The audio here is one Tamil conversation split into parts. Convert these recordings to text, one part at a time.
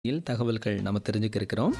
இல் தகவல்கள் நம்ம தெரிஞ்சுக்க இருக்கிறோம்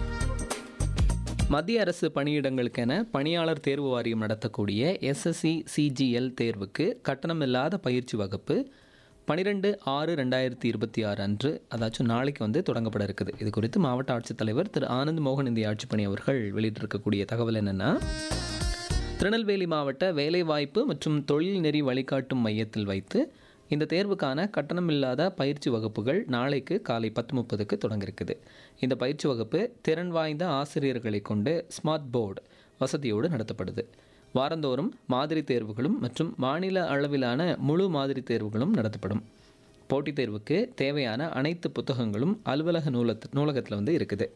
மத்திய அரசு பணியிடங்களுக்கென பணியாளர் தேர்வு வாரியம் நடத்தக்கூடிய எஸ்எஸ்சி சிஜிஎல் தேர்வுக்கு கட்டணமில்லாத பயிற்சி வகுப்பு பன்னிரெண்டு ஆறு ரெண்டாயிரத்தி இருபத்தி ஆறு அன்று அதாச்சும் நாளைக்கு வந்து தொடங்கப்பட இருக்குது இது குறித்து மாவட்ட ஆட்சித்தலைவர் திரு ஆனந்த் மோகன் இந்திய ஆட்சிப்பணி அவர்கள் வெளியிட்டிருக்கக்கூடிய தகவல் என்னென்னா திருநெல்வேலி மாவட்ட வேலைவாய்ப்பு மற்றும் தொழில் நெறி வழிகாட்டும் மையத்தில் வைத்து இந்த தேர்வுக்கான கட்டணமில்லாத பயிற்சி வகுப்புகள் நாளைக்கு காலை பத்து முப்பதுக்கு தொடங்க இருக்குது இந்த பயிற்சி வகுப்பு திறன் வாய்ந்த ஆசிரியர்களை கொண்டு ஸ்மார்ட் போர்டு வசதியோடு நடத்தப்படுது வாரந்தோறும் மாதிரி தேர்வுகளும் மற்றும் மாநில அளவிலான முழு மாதிரி தேர்வுகளும் நடத்தப்படும் போட்டித் தேர்வுக்கு தேவையான அனைத்து புத்தகங்களும் அலுவலக நூலத் நூலகத்தில் வந்து இருக்குது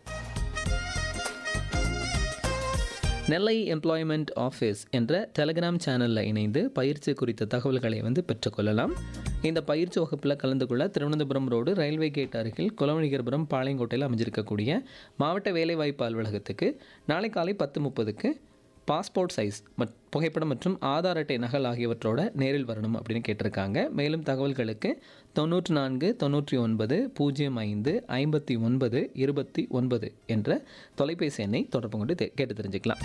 நெல்லை எம்ப்ளாய்மெண்ட் ஆஃபீஸ் என்ற டெலிகிராம் சேனலில் இணைந்து பயிற்சி குறித்த தகவல்களை வந்து பெற்றுக்கொள்ளலாம் இந்த பயிற்சி வகுப்பில் கலந்து கொள்ள திருவனந்தபுரம் ரோடு ரயில்வே கேட் அருகில் குலவணிகர்புரம் பாளையங்கோட்டையில் அமைஞ்சிருக்கக்கூடிய மாவட்ட வேலைவாய்ப்பு அலுவலகத்துக்கு நாளை காலை பத்து முப்பதுக்கு பாஸ்போர்ட் சைஸ் மட் புகைப்படம் மற்றும் ஆதார் அட்டை நகல் ஆகியவற்றோட நேரில் வரணும் அப்படின்னு கேட்டிருக்காங்க மேலும் தகவல்களுக்கு தொண்ணூற்றி நான்கு தொண்ணூற்றி ஒன்பது பூஜ்ஜியம் ஐந்து ஐம்பத்தி ஒன்பது இருபத்தி ஒன்பது என்ற தொலைபேசி எண்ணை தொடர்பு கொண்டு தெ- கேட்டு தெரிஞ்சுக்கலாம்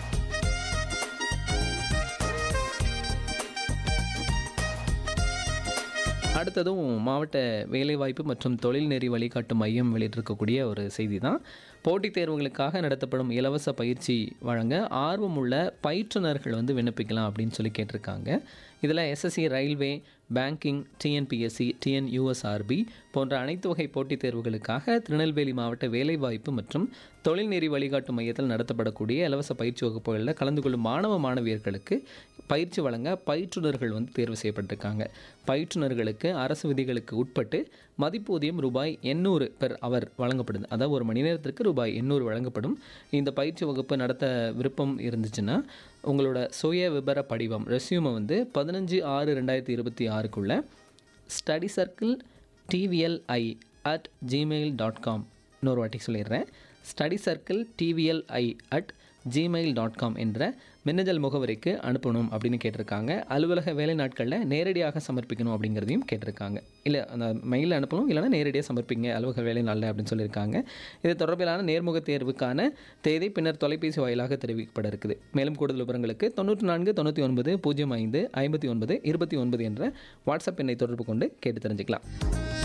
அடுத்ததும் மாவட்ட வேலைவாய்ப்பு மற்றும் தொழில் நெறி வழிகாட்டு மையம் வெளியிட்டிருக்கக்கூடிய ஒரு செய்தி தான் போட்டித் தேர்வுகளுக்காக நடத்தப்படும் இலவச பயிற்சி வழங்க ஆர்வமுள்ள பயிற்றுனர்கள் வந்து விண்ணப்பிக்கலாம் அப்படின்னு சொல்லி கேட்டிருக்காங்க இதில் SSC railway banking TNPSC TNUSRB போன்ற அனைத்து வகை போட்டித் தேர்வுகளுக்காக திருநெல்வேலி மாவட்ட வேலைவாய்ப்பு மற்றும் தொழில் நெறி வழிகாட்டு மையத்தில் நடத்தப்படக்கூடிய இலவச பயிற்சி வகுப்புகளில் கலந்து கொள்ளும் மாணவ மாணவியர்களுக்கு பயிற்சி வழங்க பயிற்றுனர்கள் வந்து தேர்வு செய்யப்பட்டிருக்காங்க பயிற்றுனர்களுக்கு அரசு விதிகளுக்கு உட்பட்டு மதிப்பூதியம் ரூபாய் எண்ணூறு பெர் அவர் வழங்கப்படுது அதாவது ஒரு மணி நேரத்திற்கு ரூபாய் எண்ணூறு வழங்கப்படும் இந்த பயிற்சி வகுப்பு நடத்த விருப்பம் இருந்துச்சுன்னா உங்களோட சுய விபர படிவம் ரெஸ்யூமை வந்து பதினஞ்சு ஆறு ரெண்டாயிரத்தி இருபத்தி ஆறுக்குள்ள study circle TVLI at Gmail dot com இன்னொரு வாட்டி சொல்லிடுறேன் study circle TVLI at Gmail dot com என்ற மின்னஞ்சல் முகவரிக்கு அனுப்பணும் அப்படின்னு கேட்டிருக்காங்க அலுவலக வேலை நாட்களில் நேரடியாக சமர்ப்பிக்கணும் அப்படிங்கிறதையும் கேட்டிருக்காங்க இல்லை அந்த மெயில் அனுப்பணும் இல்லைனா நேரடியாக சமர்ப்பிங்க அலுவலக வேலை நாளில் அப்படின்னு சொல்லியிருக்காங்க இது தொடர்பிலான நேர்முக தேர்வுக்கான தேதி பின்னர் தொலைபேசி வாயிலாக தெரிவிக்கப்பட இருக்குது மேலும் கூடுதல் விவரங்களுக்கு தொண்ணூற்றி நான்கு தொண்ணூற்றி ஒன்பது பூஜ்ஜியம் ஐந்து ஐம்பத்தி ஒன்பது இருபத்தி ஒன்பது என்ற வாட்ஸ்அப் எண்ணை தொடர்பு கொண்டு கேட்டு தெரிஞ்சுக்கலாம்